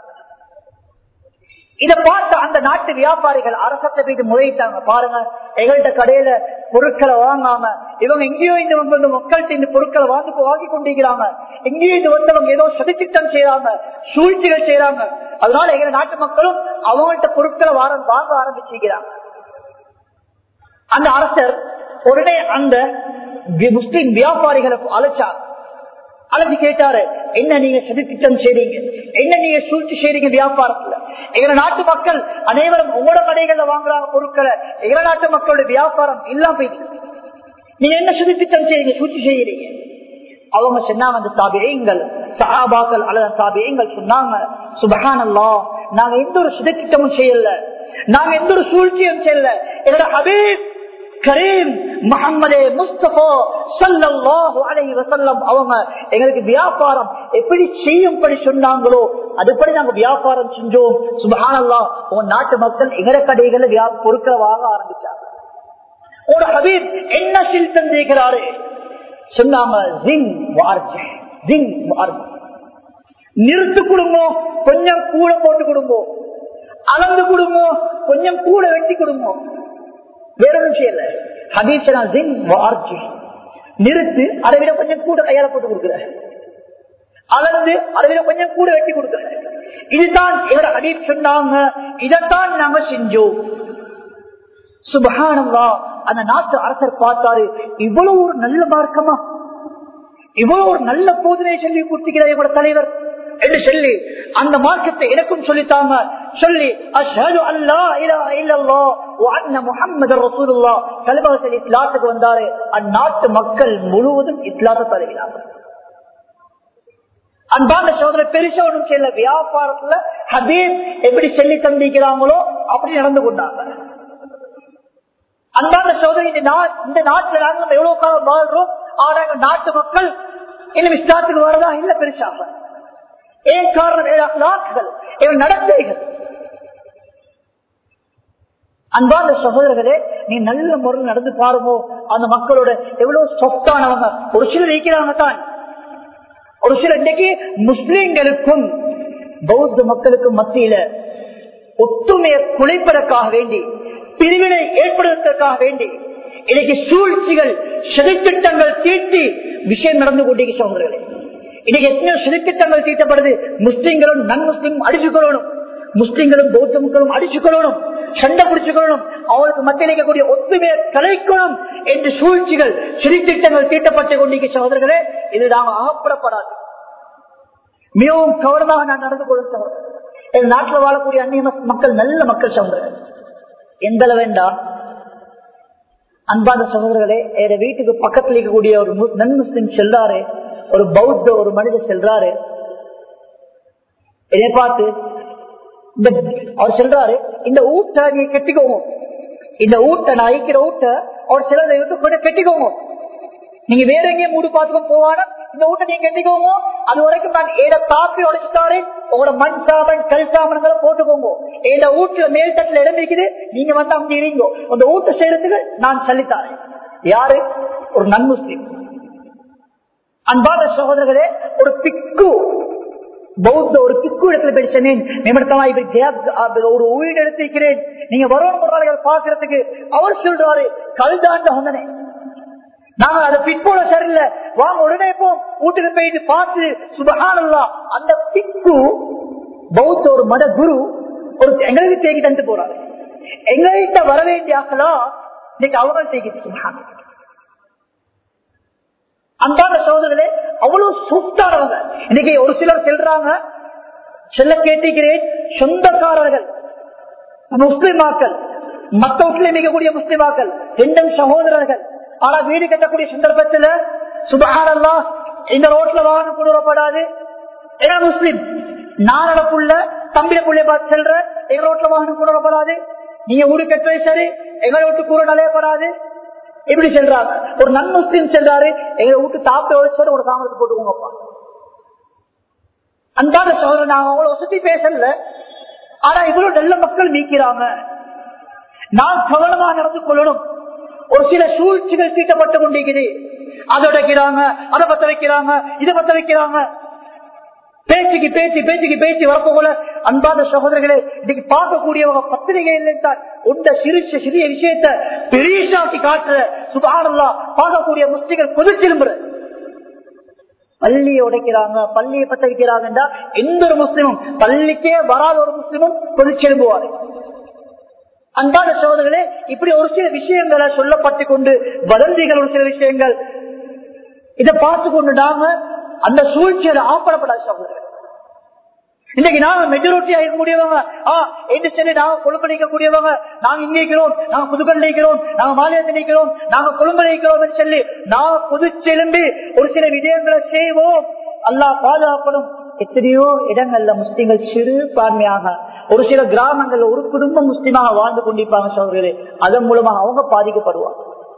இத பார்த்த அந்த நாட்டு வியாபாரிகள் அரசத்தை போயிட்டு முறையிட்டாங்க பாருங்க எங்கள்கிட்ட கடையில பொருட்களை வாங்காம இவங்க எங்கேயோ இந்த வந்து மக்கள்கிட்ட இந்த பொருட்களை வாங்கி வாங்கி கொண்டிருக்கிறாங்க எங்கேயோ இது வந்தவங்க ஏதோ சதித்திட்டம் செய்யறாங்க சூழ்ச்சிகள் செய்யறாங்க அதனால எங்க நாட்டு மக்களும் அவங்கள்ட்ட பொருட்களை வாரம் வாங்க ஆரம்பிச்சிருக்கிறாங்க அந்த அரசர் உடனே அந்த முஸ்லிம் வியாபாரிகளை அழைச்சார் அழைச்சு கேட்டாரு என்ன நீங்க சதித்திட்டம் செய்றீங்க என்ன நீங்க சூழ்ச்சி செய்றீங்க வியாபாரத்துல எங்க நாட்டு மக்கள் அனைவரும் உங்களோட கடைகள்ல வாங்குறாங்க பொருட்களை எங்க நாட்டு மக்களுடைய வியாபாரம் இல்லாம போயிடுது நீங்க என்ன சதித்திட்டம் செய்றீங்க சூழ்ச்சி செய்யறீங்க அவங்க சொன்னாங்க அந்த தாபியங்கள் சஹாபாக்கள் அல்லது தாபியங்கள் சொன்னாங்க சுபகானல்லா நாங்க எந்த ஒரு சுதத்திட்டமும் செய்யல நாங்க எந்த ஒரு சூழ்ச்சியும் செய்யல என்னோட ஹபீப் கரீம் முகமது முஸ்தபா சல்லாஹு அலைஹி வசல்லம் அவங்க எங்களுக்கு வியாபாரம் எப்படி செய்யும்படி சொன்னாங்களோ அதுபடி நாங்க வியாபாரம் செஞ்சோம் சுபஹானல்லா உங்க நாட்டு மக்கள் எங்கட கடைகளை பொருட்களை வாங்க ஆரம்பிச்சாங்க ஒரு ஹபீப் என்ன சில் தந்திருக்கிறாரு சொன்னாங்க ஜிங் வார்ஜி ஜிங் வார்ஜி நிறுத்து கொடுங்கோ கொஞ்சம் கூட போட்டு கொடுங்கோ அளந்து கொடுங்கோ கொஞ்சம் கூட வெட்டி கொடுங்கோ வேற விஷயம் இல்ல ஹதீசனா ஜிங் வார்ஜி நிறுத்து அதை விட கொஞ்சம் கூட கையால போட்டு கொடுக்குற அளந்து அதை விட கொஞ்சம் கூட வெட்டி கொடுக்குற இதுதான் இவர ஹதீப் சொன்னாங்க இதைத்தான் நாங்க செஞ்சோம் சுபகானவா அந்த நாட்டு அரசர் பார்த்தாரு இவ்வளவு ஒரு நல்ல மார்க்கமா இவ்வளவு ஒரு நல்ல போதனை சொல்லி கொடுத்துக்கிறார் இவரோட தலைவர் என்று சொல்லி அந்த மார்க்கத்தை எனக்கும் சொல்லித்தாங்க சொல்லி அஷ்ஹது அல்லா இலாஹ இல்லல்லாஹ் வ அன்ன முஹம்மது ரசூலுல்லாஹ் கலிமாவில் இஸ்லாத்துக்கு வந்தாரு அந்நாட்டு மக்கள் முழுவதும் இஸ்லாத்தை தழுவினார்கள் அன்பான சோதனை பெருசா ஒன்றும் செய்யல வியாபாரத்துல ஹபீப் எப்படி சொல்லி தந்திக்கிறாங்களோ அப்படி நடந்து கொண்டாங்க அன்பான சோதனை இந்த நா- இந்த நாட்டுல நாங்கள் எவ்வளவு காலம் வாழ்றோம் ஆனா எங்க நாட்டு மக்கள் இன்னும் இஸ்லாத்துக்கு வரதா இல்ல பெருசாக ஏன் காரணம் ஏழாக்கள் இவன் நடத்தைகள் அன்பான சகோதரர்களே நீ நல்ல முறையில் நடந்து பாருமோ அந்த மக்களோட எவ்வளவு சொத்தானவங்க ஒரு சிலர் இருக்கிறாங்க தான் ஒரு சில இன்னைக்கு முஸ்லிம்களுக்கும் பௌத்த மக்களுக்கும் மத்தியில ஒத்துமையை குலைப்பதற்காக வேண்டி பிரிவினை ஏற்படுவதற்காக வேண்டி இன்னைக்கு சூழ்ச்சிகள் சதித்திட்டங்கள் தீட்டி விஷயம் நடந்து கொண்டிருக்க சகோதரர்களே இன்னைக்கு எத்தனையோ சதித்திட்டங்கள் தீட்டப்படுது முஸ்லிம்களும் நன் முஸ்லிம் அடிச்சுக்கொள்ளணும் முஸ்லிம்களும் பௌத்த மக்களும் அடிச்சுக்கொள்ளணும் சண்டை பிடிச்சுக்கொள்ளணும் அவளுக்கு மத்தியில் இருக்கக்கூடிய ஒத்துமையை கலைக்கணும் என்று சூழ்ச்சிகள் சதித்திட்டங்கள் தீட்டப்பட்டு கொண்டிருக்க சகோதரர்களே இது நாம ஆகப்படப்படாது மிகவும் கவனமாக நான் நடந்து கொள்ளும் சகோதரர் என் நாட்டில் வாழக்கூடிய அந்நிய மக்- மக்கள் நல்ல மக்கள் சகோதரர்கள் எந்த வேண்டாம் அன்பான சகோதரர்களே என் வீட்டுக்கு பக்கத்தில் இருக்கக்கூடிய ஒரு முஸ்- நன் முஸ்லிம் செல்றாரு ஒரு பௌத்த ஒரு மனிதர் செல்றாரு என்னை பார்த்து இந்த அவர் சொல்றாரு இந்த ஊட்ட நீ கெட்டிக்கோங்க இந்த ஊட்ட நான் ஐக்கிற ஊட்ட அவர் சிலரை வந்து கொஞ்சம் கெட்டிக்கோங்க நீங்க வேற எங்கேயும் மூடு பார்த்துக்கோ போவானா இந்த வீட்டை நீங்க கட்டிக்கோங்க அது வரைக்கும் நான் ஏட தாப்பி உடைச்சுட்டாரு உங்களோட மண் சாமன் கல் சாமனங்களை போட்டுக்கோங்க ஏட வீட்டுல மேல் தட்டுல இடம் இருக்குது நீங்க வந்து அங்க இருங்கோ அந்த வீட்டை செய்யறதுக்கு நான் சொல்லித்தாரேன் யாரு ஒரு நன் முஸ்லிம் அன்பான சகோதரர்களே ஒரு பிக்கு பௌத்த ஒரு பிக்கு இடத்துல போய் சொன்னேன் நிமிடத்தமா இப்படி ஜெயா- ஒரு உயிர் எடுத்திருக்கிறேன் நீங்க வரணும் ஒரு நாளைக்கு பாக்குறதுக்கு அவர் சொல்றாரு கல்தாண்ட வந்தனே நாங்க அதை பிற்போல சரியில்லை வாங்க உடனே போ வீட்டுக்கு போயிட்டு பார்த்து சுபகானல்லா அந்த பிக்கு பௌத்த ஒரு மத குரு ஒரு எங்களுக்கு தேக்கி தந்து போறாரு எங்கள்கிட்ட வர வேண்டிய ஆக்கலாம் இன்னைக்கு அவங்க தேக்கி சுபகான அன்பான சோதர்களே அவ்வளவு சூத்தானவங்க இன்னைக்கு ஒரு சிலர் செல்றாங்க செல்ல கேட்டிருக்கிறேன் சொந்தக்காரர்கள் முஸ்லிமாக்கள் மத்த வீட்டில் மிகக்கூடிய முஸ்லிமாக்கள் ரெண்டும் சகோதரர்கள் ஆனா வீடு கட்டக்கூடிய சந்தர்ப்பத்தில் சுபகாரல்லா இந்த ரோட்ல வாகனம் கொண்டு வரப்படாது ஏன்னா முஸ்லிம் நானோட புள்ள தம்பிய புள்ளைய பார்த்து செல்ற எங்க ரோட்ல வாகனம் கொண்டு வரப்படாது நீங்க வீடு கட்டுறது சரி எங்களை விட்டு கூற நலையப்படாது இப்படி செல்றாங்க ஒரு நன் முஸ்லீம் செல்றாரு எங்களை விட்டு தாப்பை வச்சு ஒரு தாமரத்தை போட்டுக்கோங்கப்பா அன்பான சோதரன் நான் அவங்கள வசதி பேசல ஆனா இவ்வளவு நல்ல மக்கள் நீக்கிறாங்க நான் கவனமா நடந்து கொள்ளணும் ஒரு சில சூழ்ச்சிகள் தீட்டப்பட்டு கொண்டிருக்குது அதை உடைக்கிறாங்க அதை பத்த வைக்கிறாங்க இதை பத்த வைக்கிறாங்க பேச்சுக்கு பேச்சு பேச்சுக்கு பேச்சு வரப்போ போல அன்பான சகோதரர்களே இன்னைக்கு பார்க்கக்கூடியவங்க பத்திரிகை இல்லைத்தான் உண்ட சிறு சிறிய விஷயத்த பெரியசாக்கி காட்டுற சுபானல்லா பார்க்கக்கூடிய முஸ்லிம்கள் பொது திரும்புற பள்ளியை உடைக்கிறாங்க பள்ளியை பத்த வைக்கிறாங்கன்றா எந்த ஒரு முஸ்லிமும் பள்ளிக்கே வராத ஒரு முஸ்லிமும் பொது செலும்புவாரு அன்பான சோதர்களே இப்படி ஒரு சில விஷயங்களை சொல்லப்பட்டு கொண்டு வதந்திகள் ஒரு சில விஷயங்கள் இதை பார்த்து கொண்டு நாம அந்த சூழ்ச்சியை ஆப்படப்படாத சகோதரர்கள் இன்னைக்கு நாம மெஜாரிட்டியா இருக்க முடியவங்க ஆ என்று சொல்லி நாங்க கொழும்பு நிற்கக்கூடியவங்க நாங்க இங்க இருக்கிறோம் நாங்க புதுக்கல் நிற்கிறோம் நாங்க மாநிலத்தில் நிற்கிறோம் நாங்க கொழும்பு நிற்கிறோம் என்று சொல்லி நாங்க புது செலும்பி ஒரு சில விடயங்களை செய்வோம் அல்லாஹ் பாதுகாப்படும் எத்தனையோ இடங்கள்ல முஸ்லிம்கள் சிறு பான்மையாக ஒரு சில கிராமங்கள்ல ஒரு குடும்பம் முஸ்லிமாக வாழ்ந்து கொண்டிருப்பாங்க சகோதரர்களே அதன் மூலமாக அவங்க பாதிக்கப்படுவாங்க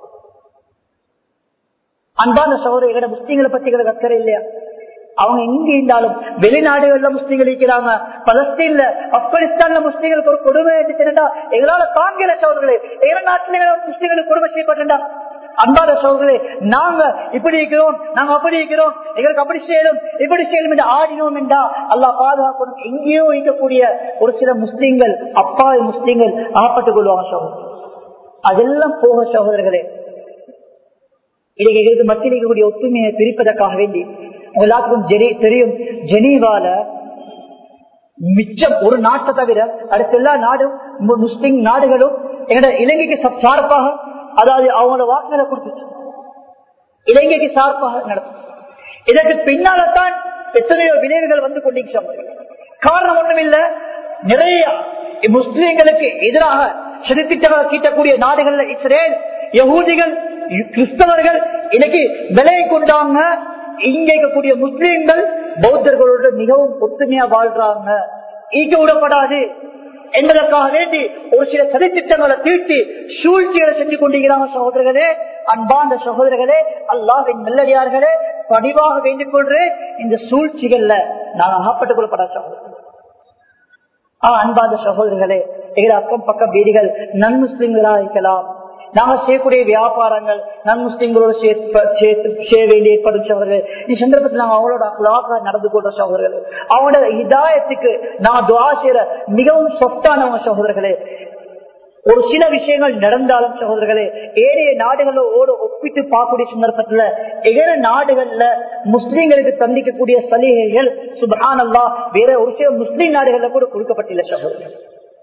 அன்பான சகோதரிகள முஸ்லீம்களை பத்தி எங்களுக்கு அக்கறை இல்லையா அவங்க எங்க இருந்தாலும் வெளிநாடுகள்ல முஸ்லீம்கள் இருக்கிறாங்க பலஸ்தீன்ல ஆப்கானிஸ்தான்ல முஸ்லீம்களுக்கு ஒரு கொடுமை இருந்துச்சுன்னா எங்களால தாங்கல சகோதரர்களே எங்க நாட்டில முஸ்லீம்களுக்கு கொடுமை செய்யப்பட்டா அன்பான சகோதரர்களே நாங்க இப்படி இருக்கிறோம் நாங்க அப்படி இருக்கிறோம் எங்களுக்கு அப்படி செய்யணும் இப்படி செய்யணும் என்று ஆடினோம் என்றா அல்லா பாதுகாக்கணும் எங்கேயோ இருக்கக்கூடிய ஒரு சில முஸ்லீம்கள் அப்பாவி முஸ்லீம்கள் ஆப்பட்டுக் கொள்வாங்க சகோதரர் அதெல்லாம் போக சகோதரர்களே இன்னைக்கு எங்களுக்கு மத்தியில் இருக்கக்கூடிய ஒத்துமையை பிரிப்பதற்காக வேண்டி எல்லாத்துக்கும் ஜெனி- தெரியும் ஜெனீவால மிச்சம் ஒரு நாட்டை தவிர அடுத்த எல்லா நாடும் மு- முஸ்லிம் நாடுகளும் எங்களோட இலங்கைக்கு ச- சார்பாக அதாவது அவங்களோட வாக்குகளை கொடுத்துச்சு இலங்கைக்கு சார்பாக நடத்துச்சு இதற்கு பின்னால்தான் எத்தனையோ விளைவுகள் வந்து கொண்டிருக்கிறாங்க காரணம் ஒண்ணும் இல்ல நிறைய முஸ்லிம்களுக்கு எதிராக செலுத்திட்டவர்கள் தீட்டக்கூடிய நாடுகள்ல இஸ்ரேல் யகூதிகள் கிறிஸ்தவர்கள் இன்னைக்கு விலையை கொண்டாங்க இங்க இருக்கக்கூடிய முஸ்லிம்கள் பௌத்தர்களோட மிகவும் ஒத்துமையா வாழ்றாங்க ஈக்க விடப்படாது என்பதற்காக வேண்டி ஒரு சில சதித்திட்டங்களை தீட்டி சூழ்ச்சிகளை செஞ்சு கொண்டிருக்கிறாங்க சகோதரர்களே அன்பாந்த சகோதரர்களே அல்லாவின் நல்லடியார்களே பணிவாக வேண்டிக் கொள்றேன் இந்த சூழ்ச்சிகள்ல நான் அகப்பட்டுக் கொள்ளப்பட சகோதரர்கள் அன்பாந்த சகோதரர்களே எங்கள் அக்கம் பக்கம் வீடுகள் நன் முஸ்லிம்களா இருக்கலாம் நாங்கள் செய்யக்கூடிய வியாபாரங்கள் நன் முஸ்லிம்களோடு செய்ய வேண்டிய ஏற்படும் சகோதரர்கள் இந்த சந்தர்ப்பத்தில் நாங்கள் அவங்களோட அக்கலாக நடந்து கொள்ற சகோதரர்கள் அவங்களோட இதாயத்துக்கு நான் துவா செய்யற மிகவும் சொத்தானவங்க சகோதரர்களே ஒரு சில விஷயங்கள் நடந்தாலும் சகோதரர்களே ஏழைய நாடுகளோடு ஒப்பிட்டு பார்க்கக்கூடிய சந்தர்ப்பத்துல எகர நாடுகள்ல முஸ்லீம்களுக்கு சந்திக்கக்கூடிய சலுகைகள் சுபஹானல்லா வேற ஒரு சில முஸ்லீம் நாடுகள்ல கூட கொடுக்கப்பட்டுள்ள சகோதரர்கள்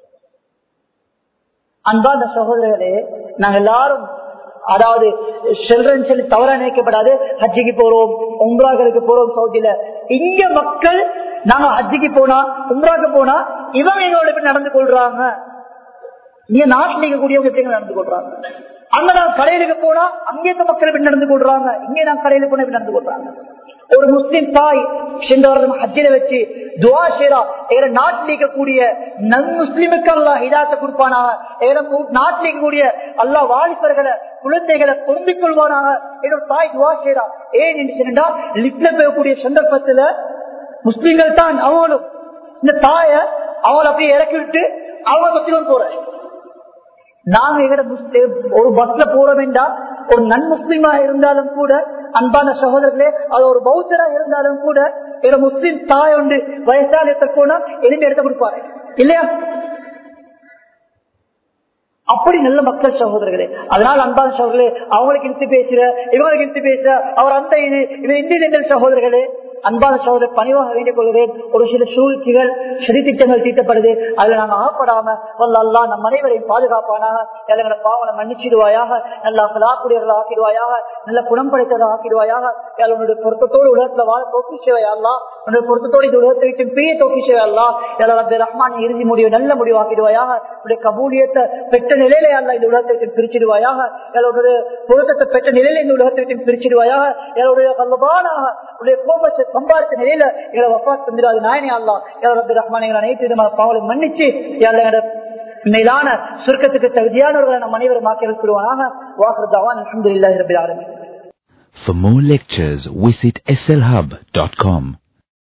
அன்பாந்த சகோதரர்களே நாங்க எல்லாரும் அதாவது செல்றன்னு சொல்லி தவறா நினைக்கப்படாது ஹஜ்ஜிக்கு போறோம் உம்ராக்களுக்கு போறோம் சவுதியில இங்க மக்கள் நாங்க ஹஜ்ஜிக்கு போனா உம்ராக்கு போனா இவங்க எங்களோட எப்படி நடந்து கொள்றாங்க இங்க நாட்டில் இருக்கக்கூடியவங்க எப்படி நடந்து கொள்றாங்க அங்க நான் கடையிலுக்கு போனா அங்கே இருக்க மக்கள் எப்படி நடந்து கொள்றாங்க இங்கே நான் கடையில போனா எப்படி நடந்து கொள்றாங்க ஒரு முஸ்லிம் தாய் சென்ற வருடம் ஹஜ்ஜில வச்சு துவா ஷேரா எங்க நாட்டில் இருக்கக்கூடிய நன் முஸ்லிமுக்கு அல்லா ஹிதாத்தை கொடுப்பானாக எங்க நாட்டில் இருக்கக்கூடிய அல்லா வாலிபர்களை குழந்தைகளை பொருந்திக் கொள்வானாக என்னோட தாய் துவா ஷேரா ஏன் என்று சொன்னா லிப்ல போகக்கூடிய சந்தர்ப்பத்துல முஸ்லிம்கள் தான் அவங்களும் இந்த தாய அவங்களை அப்படியே இறக்கி விட்டு அவங்க பத்திலும் போறேன் நாங்க எங்கட முஸ்லிம் ஒரு பஸ்ல போற வேண்டாம் ஒரு நன் முஸ்லீமா இருந்தாலும் கூட அன்பான சகோதரர்களே அது ஒரு பௌத்தரா இருந்தாலும் கூட எங்க முஸ்லீம் தாய் உண்டு வயசால போனா எலும்பி எடுத்து கொடுப்பாரு இல்லையா அப்படி நல்ல மக்கள் சகோதரர்களே அதனால் அன்பான சகோதரர்களே அவங்களுக்கு இழுத்து பேசுற இவங்களுக்கு இழுத்து பேசுற அவர் அந்த இது இவர் இந்திய சகோதரர்களே அன்பான சகோதரர் பணிவாக வேண்டிக் கொள்கிறேன் ஒரு சில சூழ்ச்சிகள் சதித்திட்டங்கள் தீட்டப்படுது அதுல நாங்க ஆகப்படாம வல்ல நம் அனைவரையும் பாதுகாப்பானாக எங்களை பாவனை மன்னிச்சிடுவாயாக நல்ல கலாக்குடியர்கள் ஆக்கிடுவாயாக நல்ல குணம் படைத்ததாக ஆக்கிடுவாயாக உன்னுடைய பொருத்தத்தோடு உலகத்துல வாழ தோக்கி சேவையல்லா உன்னுடைய பொருத்தத்தோடு இந்த உலகத்தை விட்டு பெரிய தோக்கி சேவையல்லா எல்லா ரஹ்மான் இறுதி முடிவு நல்ல முடிவு ஆக்கிடுவாயாக உடைய கபூலியத்தை பெற்ற நிலையில அல்ல இந்த உலகத்தை விட்டு பிரிச்சிடுவாயாக என்னுடைய பொருத்தத்தை பெற்ற நிலையில இந்த உலகத்தை விட்டு பிரிச்சிடுவாயாக என்னுடைய கல்லபானாக உடைய கோபத்தை சம்பாதித்த நிலையில எங்களை வப்பா தந்திராது நாயனே அல்லா எவ்வளவு ரஹ்மான் எங்களை அனைத்து விதமான பாவலை மன்னிச்சு எங்களோட மேலான சுருக்கத்துக்கு தகுதியானவர்களை நம் அனைவரும் ஆக்கி இருக்கிறோம் வாக்குறதாவான் அலமதுல்லாஹி ரபில் ஆலமீன் For more lectures, visit slhub.com.